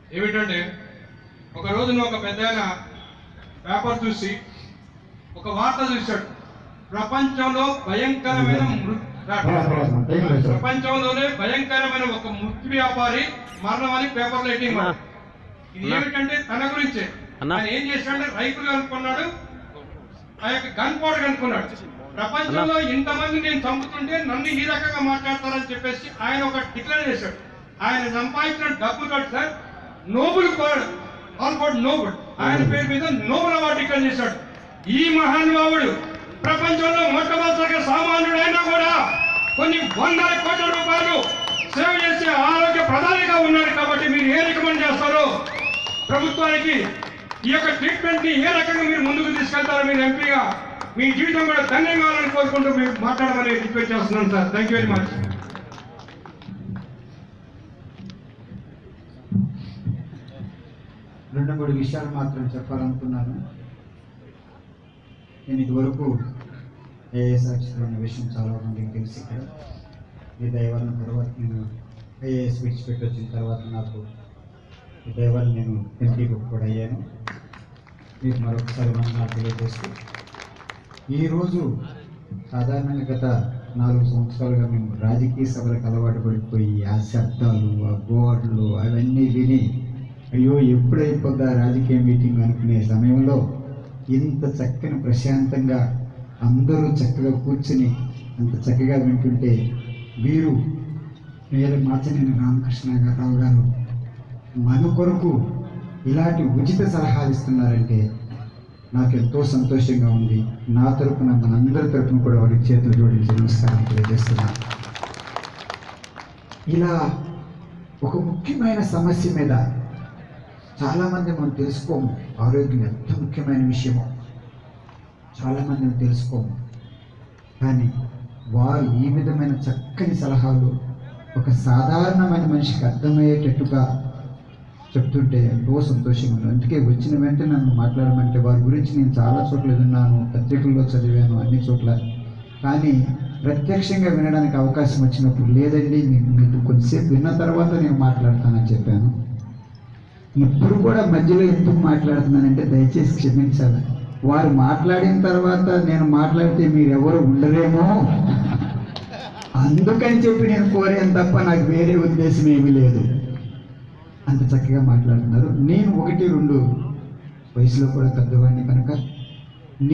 ఏమిటంటే ఒక రోజున ఒక పెద్ద పేపర్ చూసి ఒక వార్త చూశాడు ప్రపంచంలో భయంకరమైన మృ- ప్రపంచంలోనే భయంకరమైన ఒక మృతి వ్యాపారి మరణం అని పేపర్లో ఎట్టింగ్ ఇది ఏమిటంటే తన గురించే అన్నా. ఆయన ఏం చేశాడంటే రైతులు కనుక్కున్నాడు ఆ యొక్క గన్ పౌడర్ కనుక్కున్నాడు ప్రపంచంలో ఇంతమంది నేను చంపుతుంటే నన్ను ఈ రకంగా మాట్లాడతారని చెప్పేసి ఆయన ఒక డిక్లేర్ చేశాడు ఆయన సంపాదించిన డబ్బుతో సార్ నోబుల్ కోడ్ ఆల్ కోడ్ నోబుల్ ఆయన పేరు మీద నోబుల్ అవార్డు డిక్లేర్ చేశాడు ఈ మహానుభావుడు ప్రపంచంలో మొట్టమొదటిగా సామాన్యుడైనా కూడా కొన్ని వందల కోట్ల రూపాయలు సేవ చేసే ఆరోగ్య ప్రధానిగా ఉన్నాడు కాబట్టి మీరు ఏ రికమెండ్ చేస్తారో ప్రభుత్వానికి ఈ యొక్క ట్రీట్మెంట్ ని ఏ రకంగా మీరు ముందుకు తీసుకెళ్తారో మీరు ఎంపీగా మీ జీవితం కూడా ధన్యం కావాలని కోరుకుంటూ మీరు మాట్లాడమని రిక్వెస్ట్ చేస్తున్నాను sir thank you very much రెండు మూడు విషయాలు మాత్రం చెప్పాలనుకున్నాను నేను ఇదివరకు ఐఏఎస్ ఆఫీసర్ అన్న విషయం చాలా మందికి తెలుసు ఇక్కడ ఈ దైవాలను తర్వాత నేను ఐఏఎస్ విడిచిపెట్టి వచ్చిన తర్వాత నాకు ఈ దైవాన్ని నేను ఎంపీకి కూడా అయ్యాను మీకు మరొకసారి వందనాలు తెలియజేస్తూ ఈరోజు సాధారణంగా గత నాలుగు సంవత్సరాలుగా మేము రాజకీయ సభలకు అలవాటు పడిపోయి ఆ శబ్దాలు ఆ బోర్డులు అవన్నీ విని అయ్యో ఎప్పుడు అయిపోద్దా రాజకీయ మీటింగ్ అనుకునే సమయంలో ఇంత చక్కని ప్రశాంతంగా అందరూ చక్కగా కూర్చుని అంత చక్కగా వింటుంటే వీరు వేరే మాచనేని రామకృష్ణ రావు గారు మన కొరకు ఇలాంటి ఉచిత సలహాలు ఇస్తున్నారంటే నాకు ఎంతో సంతోషంగా ఉంది నా తరపున మనందరి తరపున కూడా వారికి చేతులు జోడించి నమస్కారం తెలియజేస్తున్నాను ఇలా ఒక ముఖ్యమైన సమస్య మీద చాలామంది మనం తెలుసుకోము ఆరోగ్యం ఎంత ముఖ్యమైన విషయమో చాలామంది మనం తెలుసుకోము కానీ వారు ఈ విధమైన చక్కని సలహాలు ఒక సాధారణమైన మనిషికి అర్థమయ్యేటట్టుగా చెప్తుంటే ఎంతో సంతోషంగా ఉంది అందుకే వచ్చిన వెంటనే నన్ను మాట్లాడమంటే వారి గురించి నేను చాలా చోట్ల విన్నాను పత్రికల్లో చదివాను అన్ని చోట్ల కానీ ప్రత్యక్షంగా వినడానికి అవకాశం వచ్చినప్పుడు లేదండి మీ- మీకు కొద్దిసేపు విన్న తర్వాత నేను మాట్లాడతానని చెప్పాను ఇప్పుడు కూడా మధ్యలో ఎందుకు మాట్లాడుతున్నానంటే దయచేసి క్షమించాలి వారు మాట్లాడిన తర్వాత నేను మాట్లాడితే మీరెవరు ఉండరేమో అందుకని చెప్పి నేను కోరాను తప్ప నాకు వేరే ఉద్దేశం ఏమీ లేదు అంత చక్కగా మాట్లాడుతున్నారు నేను ఒకటి రెండు వయసులో కూడా పెద్దవాడిని కనుక